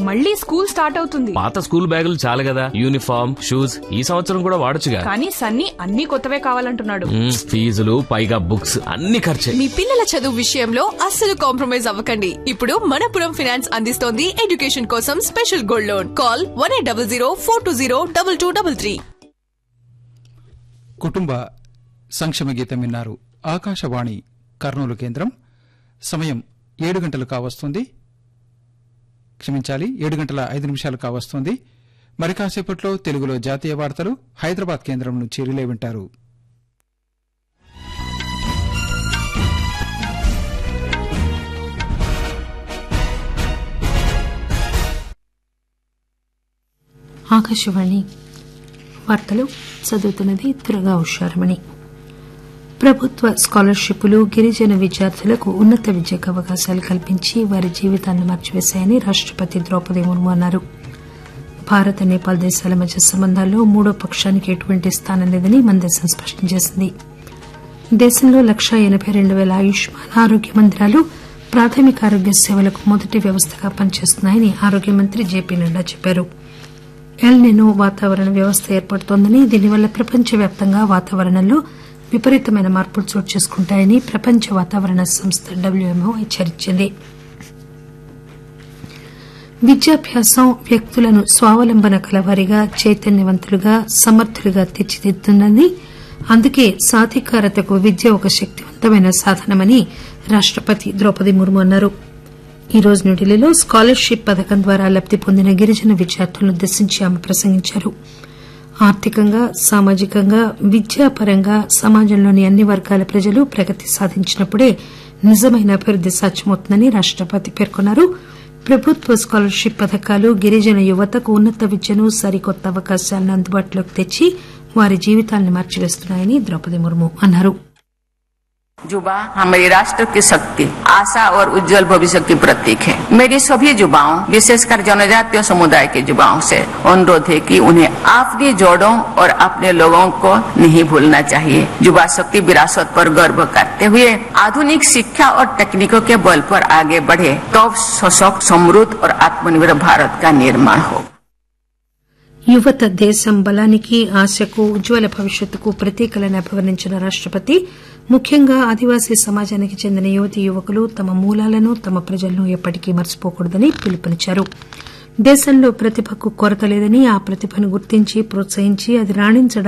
మళ్ళీ school start అవుతుంది పాత స్కూల్ బ్యాగులు చాలు కదా యూనిఫామ్ షూస్ ఈ సంవత్సరం కూడా వాడొచ్చుగా కానీ సన్నీ అన్ని కొత్తవే కావాలంటున్నాడు మ్మ్, ఫీజులు పైగా బుక్స్ అన్ని ఖర్చే మీ పిల్లల చదువు విషయంలో అస్సలు కాంప్రమైజ్ అవ్వకండి ఇప్పుడు మనపురం ఫైనాన్స్ అందిస్తోంది ఎడ్యుకేషన్ కోసం special gold loan call one eight double zero four two zero double two double three కుటుంబ సంక్షేమ గీతం విన్నారు ఆకాశవాణి కర్నూలు కేంద్రం సమయం ఏడు గంటలు కావస్తుంది క్షమించాలి ఏడు గంటల ఐదు నిమిషాలు కావస్తుంది మరి కాసేపట్లో తెలుగులో జాతీయ వార్తలు హైదరాబాద్ కేంద్రం నుంచి రిలే వింటారు ఆకాశవాణి వార్తలు చదువుతున్నది త్వరగా హుషారమణి ప్రభుత్వ స్కాలర్షిప్లు గిరిజన విద్యార్థులకు ఉన్నత విద్యకు అవకాశాలు కల్పించి వారి జీవితాన్ని మార్చివేశాయని రాష్టపతి ద్రౌపది ముర్ము అన్నారు భారత్ నేపాల్ దేశాల మధ్య సంబంధాల్లో మూడో పక్షానికి ఎటువంటి స్థానం లేదని మన దేశం స్పష్టం చేసింది దేశంలో లక్షా ఎనబై రెండు పేల ఆయుష్మాన్ ఆరోగ్య మందిరాలు ప్రాథమిక ఆరోగ్య సేవలకు మొదటి వ్యవస్థగా పనిచేస్తున్నాయని ఆరోగ్య మంత్రి జేపీ నడ్డా చెప్పారు ఎల్ నినో వాతావరణ వ్యవస్థ ఏర్పడుతోందని దీనివల్ల ప్రపంచవ్యాప్తంగా వాతావరణంలో విపరీతమైన మార్పులు చోటు చేసుకుంటాయని ప్రపంచ వాతావరణ సంస్థ డబ్ల్యూఎంఓ హెచ్చరించింది విద్యాభ్యాసం వ్యక్తులను స్వావలంబన కలవారిగా చైతన్యవంతులుగా సమర్థులుగా తీర్చిదిద్దుతుందని అందుకే సాధికారతకు విద్య ఒక శక్తివంతమైన సాధనమని రాష్టపతి ద్రౌపది ముర్ము అన్నారు ఈ రోజు న్యూఢిల్లీలో స్కాలర్షిప్ పథకం ద్వారా లబ్ది పొందిన గిరిజన విద్యార్థులను ఉద్దేశించి ఆమె ప్రసంగించారు ఆర్థికంగా సామాజికంగా విద్యాపరంగా సమాజంలోని అన్ని వర్గాల ప్రజలు ప్రగతి సాధించినప్పుడే నిజమైన అభివృద్ది సాధ్యమవుతుందని రాష్టపతి పేర్కొన్నారు ప్రభుత్వ స్కాలర్షిప్ పథకాలు గిరిజన యువతకు ఉన్నత విద్యను సరికొత్త అవకాశాలను అందుబాటులోకి తెచ్చి వారి జీవితాలను మార్చివేస్తున్నాయని ద్రౌపది ముర్ము అన్నారు युवा हमारे राष्ट्र की शक्ति आशा और उज्जवल भविष्य की प्रतीक है मेरी सभी युवाओं विशेषकर जनजातीय समुदाय के युवाओं से अनुरोध है कि उन्हें अपनी जोड़ों और अपने लोगों को नहीं भूलना चाहिए युवा शक्ति विरासत पर गर्व करते हुए आधुनिक शिक्षा और तकनीकों के बल पर आगे बढ़े तब सशक्त समृद्ध और आत्मनिर्भर भारत का निर्माण हो యువత దేశం బలానికి ఆశకు ఉజ్వల భవిష్యత్తుకు ప్రతీకలను అభివర్ణించిన రాష్టపతి ముఖ్యంగా ఆదివాసీ సమాజానికి చెందిన యువతీ యువకులు తమ మూలాలను తమ ప్రజలను ఎప్పటికీ మర్చిపోకూడదని పిలుపునిచ్చారు దేశంలో ప్రతిభకు కొరత లేదని ఆ ప్రతిభను గుర్తించి ప్రోత్సహించి అది రాణించడానికి